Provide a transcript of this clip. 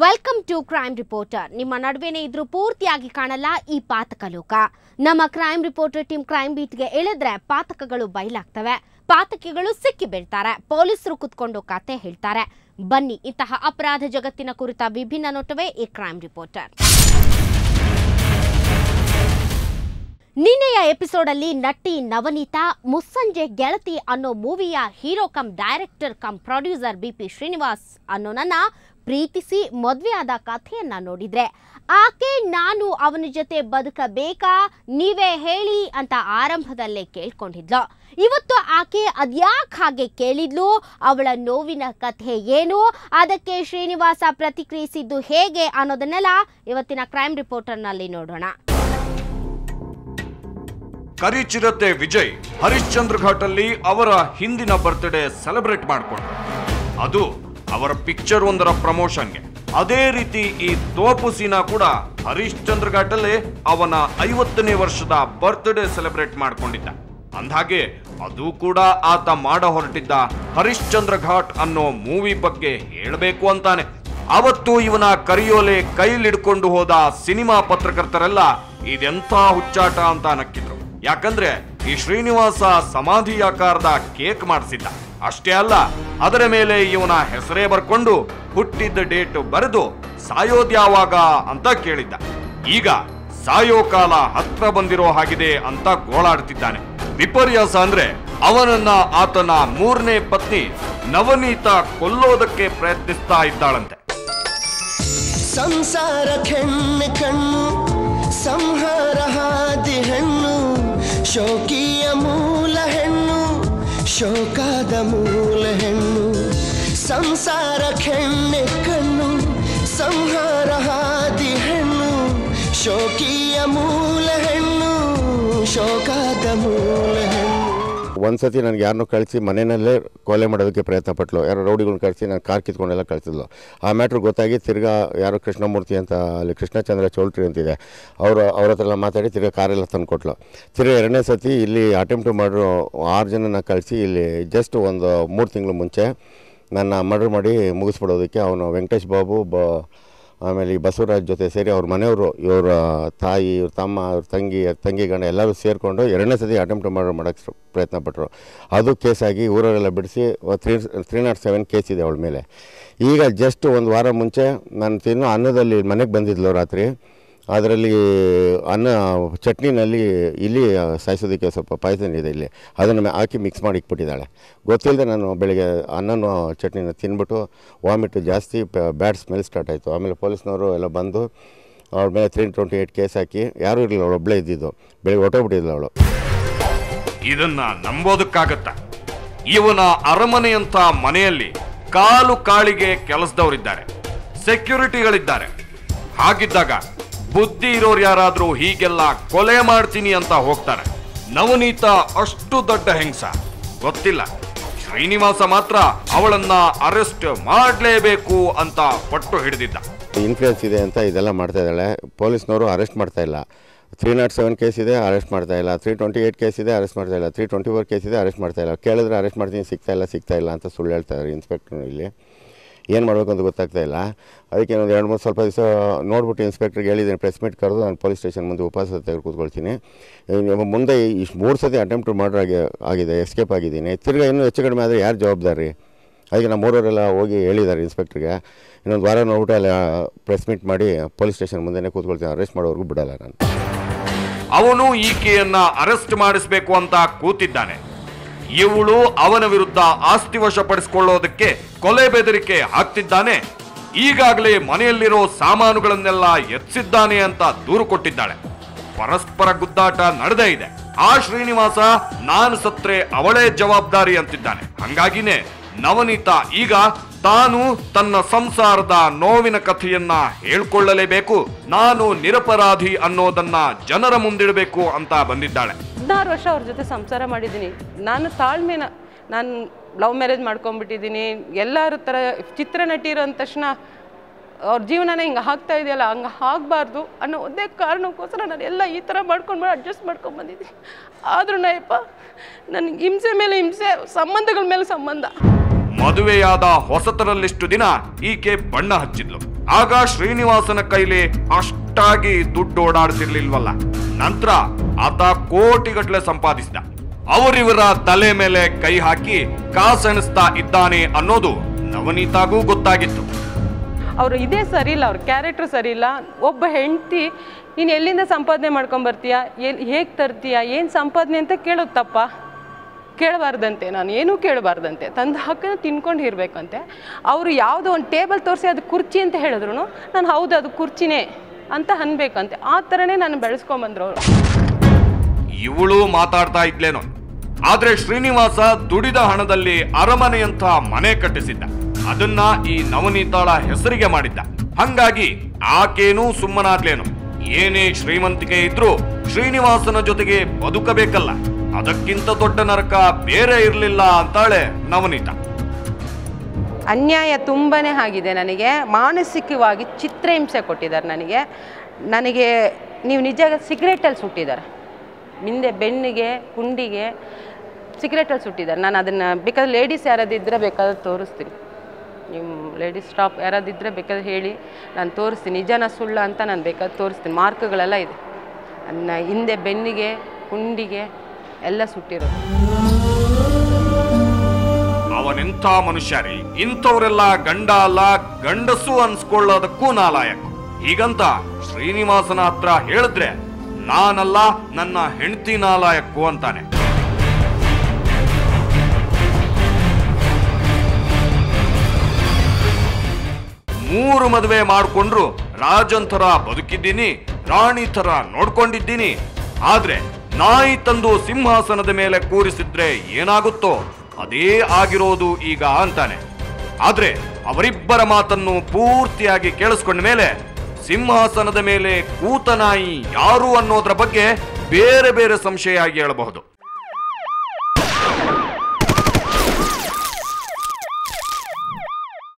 welcome to crime reporter ನಿಮ್ಮ ನಡುವೆನೇ ಇದ್ರೂ ಪೂರ್ತಿಯಾಗಿ ಕಾಣಲ್ಲ ಈ ಪಾತಕ ಲೋಕ ನಮ್ಮ ಕ್ರೈಮ್ ರಿಪೋರ್ಟರ್ ಟೀಮ್ ಕ್ರೈಮ್ ಬೀಟ್ಗೆ ಇಳಿದ್ರೆ ಪಾತಕಗಳು ಬಯಲಾಗ್ತವೆ ಪಾತಕಿಗಳು ಸಿಕ್ಕಿ ಬೀಳ್ತಾರೆ ಪೊಲೀಸರು ಕುತ್ಕೊಂಡು ಕತೆ ಹೇಳ್ತಾರೆ ಬನ್ನಿ ಇಂತಹ ಅಪರಾಧ ಜಗತ್ತಿನ ಕುರಿತ ವಿಭಿನ್ನ ನೋಟವೇ ಈ ಕ್ರೈಮ್ ರಿಪೋರ್ಟರ್ ನಿನ್ನೆಯ ಎಪಿಸೋಡಲ್ಲಿ ನಟಿ ನವನೀತಾ ಮುಸ್ಸಂಜೆ ಗೆಳತಿ ಅನ್ನೋ ಮೂವಿಯ hero cum director cum producer B P Srinivas ಅನ್ನೋನನ್ನ ಪ್ರೀತಿಸಿ ಮದುವೆಯಾದ ಕಥೆಯನ್ನ ನೋಡಿದ್ರೆ ಆಕೆ ನಾನು ಅವನ ಜೊತೆ ಬದುಕಬೇಕಾ ನೀವೇ ಹೇಳಿ ಅಂತ ಆರಂಭದಲ್ಲೇ ಕೇಳ್ಕೊಂಡಿದ್ಲು ಇವತ್ತು ಆಕೆ ಅದ್ಯಾಕ್ ಹಾಗೆ ಕೇಳಿದ್ಲು ಅವಳ ನೋವಿನ ಕಥೆ ಏನು ಅದಕ್ಕೆ ಶ್ರೀನಿವಾಸ ಪ್ರತಿಕ್ರಿಯಿಸಿದ್ದು ಹೇಗೆ ಅನ್ನೋದನ್ನೆಲ್ಲ ಇವತ್ತಿನ ಕ್ರೈಮ್ ರಿಪೋರ್ಟರ್ನಲ್ಲಿ ನೋಡೋಣ ಕರಿಚಿರತೆ ವಿಜಯ್ ಹರಿಶ್ಚಂದ್ರ ಘಾಟಲ್ಲಿ ಅವರ ಹಿಂದಿನ ಬರ್ತ್ಡೇ ಸೆಲೆಬ್ರೇಟ್ ಮಾಡಿಕೊಂಡ್ರು ಅದು ಅವರ ಪಿಕ್ಚರ್ ಒಂದರ ಪ್ರಮೋಷನ್ಗೆ ಅದೇ ರೀತಿ ಈ ತೋಪು ಸೀನಾ ಕೂಡ ಹರಿಶ್ಚಂದ್ರ ಘಾಟಲ್ಲೇ ಅವನ ಐವತ್ತನೇ ವರ್ಷದ ಬರ್ತ್ಡೇ ಸೆಲೆಬ್ರೇಟ್ ಮಾಡ್ಕೊಂಡಿದ್ದ ಅಂದ್ಹಾಗೆ ಅದು ಕೂಡ ಆತ ಮಾಡ ಹೊರಟಿದ್ದ ಹರಿಶ್ಚಂದ್ರ ಘಾಟ್ ಅನ್ನೋ ಮೂವಿ ಬಗ್ಗೆ ಹೇಳಬೇಕು ಅಂತಾನೆ ಅವತ್ತು ಇವನ ಕರಿಯೋಲೆ ಕೈಲಿಡ್ಕೊಂಡು ಹೋದ ಸಿನಿಮಾ ಪತ್ರಕರ್ತರೆಲ್ಲ ಇದೆಂಥ ಹುಚ್ಚಾಟ ಅಂತ ನಕ್ಕಿದ್ರು ಯಾಕಂದ್ರೆ ಈ ಶ್ರೀನಿವಾಸ ಸಮಾಧಿ ಆಕಾರದ ಕೇಕ್ ಮಾಡಿಸಿದ್ದ ಅಷ್ಟೇ ಅಲ್ಲ ಅದರ ಮೇಲೆ ಇವನ ಹೆಸರೇ ಬರ್ಕೊಂಡು ಹುಟ್ಟಿದ್ದ ಡೇಟ್ ಬರೆದು ಸಾಯೋದ್ಯಾವಾಗ ಅಂತ ಕೇಳಿದ್ದ ಈಗ ಸಾಯೋ ಕಾಲ ಹತ್ರ ಬಂದಿರೋ ಹಾಗಿದೆ ಅಂತ ಗೋಳಾಡ್ತಿದ್ದಾನೆ ವಿಪರ್ಯಾಸ ಅಂದ್ರೆ ಅವನನ್ನ ಆತನ ಮೂರನೇ ಪತ್ನಿ ನವನೀತ ಕೊಲ್ಲೋದಕ್ಕೆ ಪ್ರಯತ್ನಿಸ್ತಾ ಇದ್ದಾಳಂತೆ ಸಂಸಾರ ಕೆಣ್ಣೆ ಕಣ್ಣು ಸಂಹಾರ ಹಾದಿ ಹೆಣ್ಣು ಶೋಕಿಯ ಮೂಲ ಹೆಣ್ಣು ಶೋಕಾದ ಮೂಲ ಹೆಣ್ಣು ಸಂಸಾರ ಕೆಣ್ಣೆ ಕಣ್ಣು ಸಂಹಾರ ಹಾದಿ ಹೆಣ್ಣು ಶೋಕಿಯ ಮೂಲ ಹೆಣ್ಣು ಶೋಕಾದ ಮೂಲ ಹೆಣ್ಣು ಒಂದ್ಸತಿ ನನಗೆ ಯಾರನ್ನೂ ಕಳಿಸಿ ಮನೆಯಲ್ಲೇ ಕೊಲೆ ಮಾಡೋದಕ್ಕೆ ಪ್ರಯತ್ನ ಪಟ್ಲು ಯಾರೋ ರೌಡಿಗಳನ್ನ ಕಳಿಸಿ ನಾನು ಕಾರ್ ಕಿತ್ಕೊಂಡೆಲ್ಲ ಕಳಿಸಿದ್ಲು ಆ ಮ್ಯಾಟ್ರ್ ಗೊತ್ತಾಗಿ ತಿರ್ಗಾ ಯಾರೋ ಕೃಷ್ಣಮೂರ್ತಿ ಅಂತ ಅಲ್ಲಿ ಕೃಷ್ಣಚಂದ್ರ ಚೌಲ್ಟ್ರಿ ಅಂತಿದೆ ಅವರು ಅವ್ರ ಹತ್ರ ಎಲ್ಲ ಮಾತಾಡಿ ತಿರ್ಗಾ ಕಾರೆಲ್ಲ ತಂದು ಕೊಟ್ಲು ತಿರ್ಗಾ ಎರಡನೇ ಸತಿ ಇಲ್ಲಿ ಅಟೆಂಪ್ಟ್ ಮಾಡೋ ಆರು ಜನನ ಕಳಿಸಿ ಇಲ್ಲಿ ಜಸ್ಟ್ ಒಂದು ಮೂರು ತಿಂಗಳು ಮುಂಚೆ ನನ್ನ ಮರ್ಡರ್ ಮಾಡಿ ಮುಗಿಸ್ಬಿಡೋದಕ್ಕೆ ಅವನು ವೆಂಕಟೇಶ್ ಬಾಬು ಬ ಆಮೇಲೆ ಈ ಬಸವರಾಜ್ ಜೊತೆ ಸೇರಿ ಅವ್ರ ಮನೆಯವರು ಇವರ ತಾಯಿ ಇವ್ರ ತಮ್ಮ ಅವ್ರ ತಂಗಿ ತಂಗಿ ಗಂಡ ಎಲ್ಲರೂ ಸೇರಿಕೊಂಡು ಎರಡನೇ ಸತಿ ಅಟೆಂಪ್ಟ್ ಮಾಡೋ ಮಾಡೋಕ್ಕೆ ಪ್ರಯತ್ನ ಪಟ್ಟರು ಅದು ಕೇಸಾಗಿ ಊರವರೆಲ್ಲ ಬಿಡಿಸಿ three three nought seven case ಇದೆ ಅವಳ ಮೇಲೆ ಈಗ ಜಸ್ಟ್ ಒಂದು ವಾರ ಮುಂಚೆ ನಾನು ತಿನ್ನೋ ಅನ್ನದಲ್ಲಿ ಮನೆಗೆ ಬಂದಿದ್ಲು ರಾತ್ರಿ ಅದರಲ್ಲಿ ಅನ್ನ ಚಟ್ನಿನಲ್ಲಿ ಇಲ್ಲಿ ಸಾಯಿಸೋದಕ್ಕೆ ಸ್ವಲ್ಪ ಪಾಯ್ಸನ್ ಇದೆ ಇಲ್ಲಿ ಅದನ್ನು ಹಾಕಿ ಮಿಕ್ಸ್ ಮಾಡಿ ಇಟ್ಬಿಟ್ಟಿದ್ದಾಳೆ ಗೊತ್ತಿಲ್ಲದೆ ನಾನು ಬೆಳಿಗ್ಗೆ ಅನ್ನನೂ ಚಟ್ನಿನ ತಿಂದ್ಬಿಟ್ಟು ವಾಮಿಟ್ ಜಾಸ್ತಿ ಬ್ಯಾಡ್ ಸ್ಮೆಲ್ ಸ್ಟಾರ್ಟ್ ಆಯಿತು ಆಮೇಲೆ ಪೊಲೀಸ್ನವರು ಎಲ್ಲ ಬಂದು ಅವಳ ಮೇಲೆ ತ್ರೀ ಟ್ವೆಂಟಿ ಏಯ್ಟ್ ಕೇಸ್ ಹಾಕಿ ಯಾರೂ ಇರಲಿಲ್ಲ ಅವಳು ಒಬ್ಬಳೇ ಇದ್ದಿದ್ದು ಬೆಳಿಗ್ಗೆ ಹೊಟ್ಟೋಗ್ಬಿಟ್ಟಿದ್ಲು ಅವಳು ಇದನ್ನ ನಂಬೋದಕ್ಕಾಗತ್ತ ಇವನ ಅರಮನೆಯಂತ ಮನೆಯಲ್ಲಿ ಕಾಲು ಕಾಳಿಗೆ ಕೆಲಸದವರಿದ್ದಾರೆ ಸೆಕ್ಯೂರಿಟಿಗಳಿದ್ದಾರೆ ಹಾಗಿದ್ದಾಗ ಬುದ್ಧಿ ಇರೋರು ಯಾರಾದ್ರೂ ಹೀಗೆಲ್ಲ ಕೊಲೆ ಮಾಡ್ತೀನಿ ಅಂತ ಹೋಗ್ತಾರೆ ನವನೀತ ಅಷ್ಟು ದೊಡ್ಡ ಹೆಂಗಸ ಗೊತ್ತಿಲ್ಲ ಶ್ರೀನಿವಾಸ ಮಾತ್ರ ಅವಳನ್ನ ಅರೆಸ್ಟ್ ಮಾಡಲೇಬೇಕು ಅಂತ ಪಟ್ಟು ಹಿಡಿದಿದ್ದ ಇನ್ಫ್ಲೂಯೆನ್ಸ್ ಇದೆ ಅಂತ ಇದೆಲ್ಲ ಮಾಡ್ತಾ ಇದ್ದಾಳೆ ಪೊಲೀಸ್ನವರು ಅರೆಸ್ಟ್ ಮಾಡ್ತಾ ಇಲ್ಲ ತ್ರೀ ನಾಟ್ ಸೆವೆನ್ ಕೇಸ್ ಇದೆ ಅರೆಸ್ಟ್ ಮಾಡ್ತಾ ಇಲ್ಲ ತ್ರೀ ಟ್ವೆಂಟಿ ಏಯ್ಟ್ ಕೇಸ್ ಇದೆ ಅರೆಸ್ಟ್ ಮಾಡ್ತಾ ಇಲ್ಲ ತ್ರೀ ಟ್ವೆಂಟಿ ಫೋರ್ ಕೇಸ್ ಇದೆ ಅರೆಸ್ಟ್ ಮಾಡ್ತಾ ಇಲ್ಲ ಕೇಳಿದ್ರೆ ಅರೆಸ್ಟ್ ಮಾಡ್ತೀನಿ ಸಿಗ್ತಾ ಇಲ್ಲ ಸಿಗ್ತಾ ಇಲ್ಲ ಅಂತ ಸುಳ್ಳು ಹೇಳ್ತಾ ಇದ್ದಾರೆ ಇನ್ಸ್ಪೆಕ್ಟ್ರು ಇಲ್ಲಿ ಏನು ಮಾಡಬೇಕು ಅಂತ ಗೊತ್ತಾಗ್ತಾ ಇಲ್ಲ ಅದಕ್ಕೆ ಒಂದು ಎರಡು ಮೂರು ಸ್ವಲ್ಪ ದಿವಸ ನೋಡ್ಬಿಟ್ಟು ಇನ್ಸ್ಪೆಕ್ಟ್ರಿಗೆ ಹೇಳಿದ್ದೀನಿ ಪ್ರೆಸ್ ಮೀಟ್ ಕರೆದು ನಾನು ಪೊಲೀಸ್ ಸ್ಟೇಷನ್ ಮುಂದೆ ಉಪವಾಸ ತೆಗೆದು ಕೂತ್ಕೊಳ್ತೀನಿ ಇನ್ನು ಮುಂದೆ ಇಷ್ಟು ಮೂರು ಸತಿ ಅಟೆಂಪ್ಟ್ ಮರ್ಡರ್ ಆಗಿ ಆಗಿದೆ ಎಸ್ಕೇಪ್ ಆಗಿದ್ದೀನಿ ತಿರ್ಗಾ ಇನ್ನೂ ಹೆಚ್ಚು ಕಡಿಮೆ ಆದರೆ ಯಾರು ಜವಾಬ್ದಾರಿ ಅದಕ್ಕೆ ನಮ್ಮ ಊರವರೆಲ್ಲ ಹೋಗಿ ಹೇಳಿದ್ದಾರೆ ಇನ್ಸ್ಪೆಕ್ಟ್ರಿಗೆ ಇನ್ನೊಂದು ವಾರ ನೋಡ್ಬಿಟ್ಟು ಅಲ್ಲಿ ಪ್ರೆಸ್ ಮೀಟ್ ಮಾಡಿ ಪೊಲೀಸ್ ಸ್ಟೇಷನ್ ಮುಂದೆನೇ ಕೂತ್ಕೊಳ್ತೀನಿ ಅರೆಸ್ಟ್ ಮಾಡೋವರೆಗೂ ಬಿಡಲ್ಲ ನಾನು ಅವನು ಈಕೆಯನ್ನ ಅರೆಸ್ಟ್ ಮಾಡಿಸಬೇಕು ಅಂತ ಕೂತಿದ್ದಾನೆ ಇವಳು ಅವನ ವಿರುದ್ಧ ಆಸ್ತಿ ವಶಪಡಿಸಿಕೊಳ್ಳೋದಕ್ಕೆ ಕೊಲೆ ಬೆದರಿಕೆ ಹಾಕ್ತಿದ್ದಾನೆ ಈಗಾಗಲೇ ಮನೆಯಲ್ಲಿರೋ ಸಾಮಾನುಗಳನ್ನೆಲ್ಲ ಎತ್ತಿಸಿದ್ದಾನೆ ಅಂತ ದೂರು ಕೊಟ್ಟಿದ್ದಾಳೆ ಪರಸ್ಪರ ಗುದ್ದಾಟ ನಡೆದೇ ಇದೆ ಆ ಶ್ರೀನಿವಾಸ ನಾನು ಸತ್ರೆ ಅವಳೇ ಜವಾಬ್ದಾರಿ ಅಂತಿದ್ದಾನೆ ಹಂಗಾಗಿನೇ ನವನೀತ ಈಗ ತಾನು ತನ್ನ ಸಂಸಾರದ ನೋವಿನ ಕಥೆಯನ್ನ ಹೇಳ್ಕೊಳ್ಳಲೇಬೇಕು ನಾನು ನಿರಪರಾಧಿ ಅನ್ನೋದನ್ನ ಜನರ ಮುಂದಿಡಬೇಕು ಅಂತ ಬಂದಿದ್ದಾಳೆ ಹದಿನಾರು ವರ್ಷ ಅವ್ರ ಜೊತೆ ಸಂಸಾರ ಮಾಡಿದ್ದೀನಿ ನಾನು ತಾಳ್ಮೆನ ನಾನು ಲವ್ ಮ್ಯಾರೇಜ್ ಮಾಡ್ಕೊಂಡ್ಬಿಟ್ಟಿದ್ದೀನಿ ಎಲ್ಲರ ಥರ ಚಿತ್ರನಟಿ ಇರೋ ಅಂದ ತಕ್ಷಣ ಅವ್ರ ಜೀವನನೇ ಹಿಂಗೆ ಆಗ್ತಾ ಇದೆಯಲ್ಲ ಹಂಗೆ ಆಗಬಾರ್ದು ಅನ್ನೋ ಒಂದೇ ಕಾರಣಕ್ಕೋಸ್ಕರ ನಾನು ಎಲ್ಲ ಈ ಥರ ಮಾಡ್ಕೊಂಡು ಅಡ್ಜಸ್ಟ್ ಮಾಡ್ಕೊಂಡು ಬಂದಿದ್ದೀನಿ ಆದ್ರೂ ನಯಪ್ಪ ನನಗೆ ಹಿಂಸೆ ಮೇಲೆ ಹಿಂಸೆ ಸಂಬಂಧಗಳ ಮೇಲೆ ಸಂಬಂಧ ಮದುವೆಯಾದ ಹೊಸತರಲ್ಲಿಷ್ಟು ದಿನ ಈಕೆ ಬಣ್ಣ ಹಚ್ಚಿದ್ಲು ಆಗ ಶ್ರೀನಿವಾಸನ ಕೈಲಿ ಅಷ್ಟಾಗಿ ದುಡ್ಡು ಓಡಾಡ್ತಿರ್ಲಿಲ್ವಲ್ಲ ನಂತರ ಆತ ಕೋಟಿಗಟ್ಲೆ ಸಂಪಾದಿಸಿದ ಅವರಿವರ ತಲೆ ಮೇಲೆ ಕೈ ಹಾಕಿ ಕಾಸೆಣಿಸ್ತಾ ಇದ್ದಾನೆ ಅನ್ನೋದು ನವನೀತಾಗೂ ಗೊತ್ತಾಗಿತ್ತು ಅವರು ಇದೇ ಸರಿ ಇಲ್ಲ ಅವ್ರ ಕ್ಯಾರೆಕ್ಟರ್ ಸರಿ ಇಲ್ಲ ಒಬ್ಬ ಹೆಂಡತಿ ನೀನು ಎಲ್ಲಿಂದ ಸಂಪಾದನೆ ಮಾಡ್ಕೊಂಬರ್ತೀಯ ಎಲ್ಲಿ ಹೇಗೆ ತರ್ತೀಯ ಏನು ಸಂಪಾದನೆ ಅಂತ ಕೇಳೋದು ತಪ್ಪ ಕೇಳಬಾರ್ದಂತೆ ನಾನು ಏನೂ ಕೇಳಬಾರ್ದಂತೆ ತಂದು ಹಾಕಿದ್ರೆ ತಿನ್ಕೊಂಡು ಇರಬೇಕಂತೆ ಅವರು ಯಾವುದೋ ಒಂದು ಟೇಬಲ್ ತೋರಿಸಿ ಅದು ಕುರ್ಚಿ ಅಂತ ಹೇಳಿದ್ರು ನಾನು ಹೌದು ಅದು ಕುರ್ಚಿನೇ ಅಂತ ಅನ್ಬೇಕಂತೆ ಆ ಥರನೇ ನಾನು ಬೆಳೆಸ್ಕೊಂಬಂದ್ರು ಅವರು ಇವಳು ಮಾತಾಡ್ತಾ ಇದ್ಲೇನೋ ಆದ್ರೆ ಶ್ರೀನಿವಾಸ ದುಡಿದ ಹಣದಲ್ಲಿ ಅರಮನೆಯಂತ ಮನೆ ಕಟ್ಟಿಸಿದ್ದ ಅದನ್ನ ಈ ನವನೀತಾಳ ಹೆಸರಿಗೆ ಮಾಡಿದ್ದ ಹಂಗಾಗಿ ಆಕೇನೂ ಸುಮ್ಮನಾದ್ಲೇನು ಏನೇ ಶ್ರೀಮಂತಿಕೆ ಇದ್ರೂ ಶ್ರೀನಿವಾಸನ ಜೊತೆಗೆ ಬದುಕಬೇಕಲ್ಲ ಅದಕ್ಕಿಂತ ದೊಡ್ಡ ನರಕ ಬೇರೆ ಇರ್ಲಿಲ್ಲ ಅಂತಾಳೆ ನವನೀತಾ ಅನ್ಯಾಯ ತುಂಬಾ ಆಗಿದೆ ನನಗೆ ಮಾನಸಿಕವಾಗಿ ಚಿತ್ರಹಿಂಸೆ ಕೊಟ್ಟಿದ್ದಾರೆ ನನಗೆ ನನಗೆ ನೀವು ನಿಜ ಸಿಗರೇಟಲ್ಲಿ ಸುಟ್ಟಿದ್ದಾರೆ ಹಿಂದೆ ಬೆನ್ನಿಗೆ ಕುಂಡಿಗೆ ಸಿಗರೇಟಲ್ಲಿ ಸುಟ್ಟಿದ್ದಾರೆ ನಾನು ಅದನ್ನು ಬೇಕಾದ್ರೆ ಲೇಡೀಸ್ ಯಾರಾದಿದ್ದರೆ ಬೇಕಾದ್ರೆ ತೋರಿಸ್ತೀನಿ ನಿಮ್ಮ ಲೇಡೀಸ್ ಸ್ಟಾಪ್ ಯಾರಾದಿದ್ದರೆ ಬೇಕಾದ್ರೆ ಹೇಳಿ ನಾನು ತೋರಿಸ್ತೀನಿ ನಿಜನ ಸುಳ್ಳ ಅಂತ ನಾನು ಬೇಕಾದ್ರೆ ತೋರಿಸ್ತೀನಿ ಮಾರ್ಕ್ಗಳೆಲ್ಲ ಇದೆ ಅದನ್ನ ಹಿಂದೆ ಬೆನ್ನಿಗೆ ಕುಂಡಿಗೆ ಎಲ್ಲ ಸುಟ್ಟಿರೋದು ಅವನೆಂಥ ಮನುಷ್ಯ ರೀ ಇಂಥವ್ರೆಲ್ಲ ಗಂಡ ಅಲ್ಲ ಗಂಡಸು ಅನ್ಸ್ಕೊಳ್ಳೋದಕ್ಕೂ ನಾಲಾಯಕ ಹೀಗಂತ ಶ್ರೀನಿವಾಸನ ಹತ್ರ ಹೇಳಿದ್ರೆ ನಾನಲ್ಲ ನನ್ನ ಹೆಂಡತಿ ನಾಲಾಯಕ್ಕು ಅಂತಾನೆ ಮೂರು ಮದುವೆ ಮಾಡ್ಕೊಂಡ್ರು ರಾಜನ್ ಥರ ಬದುಕಿದ್ದೀನಿ ರಾಣಿ ಥರ ನೋಡ್ಕೊಂಡಿದ್ದೀನಿ ಆದ್ರೆ ನಾಯಿ ತಂದು ಸಿಂಹಾಸನದ ಮೇಲೆ ಕೂರಿಸಿದ್ರೆ ಏನಾಗುತ್ತೋ ಅದೇ ಆಗಿರೋದು ಈಗ ಅಂತಾನೆ ಆದ್ರೆ ಅವರಿಬ್ಬರ ಮಾತನ್ನು ಪೂರ್ತಿಯಾಗಿ ಕೇಳಿಸ್ಕೊಂಡ ಮೇಲೆ ಸಿಂಹಾಸನದ ಮೇಲೆ ಕೂತ ನಾಯಿ ಯಾರು ಅನ್ನೋದ್ರ ಬಗ್ಗೆ ಬೇರೆ ಬೇರೆ ಸಂಶಯ ಹೇಳಬಹುದು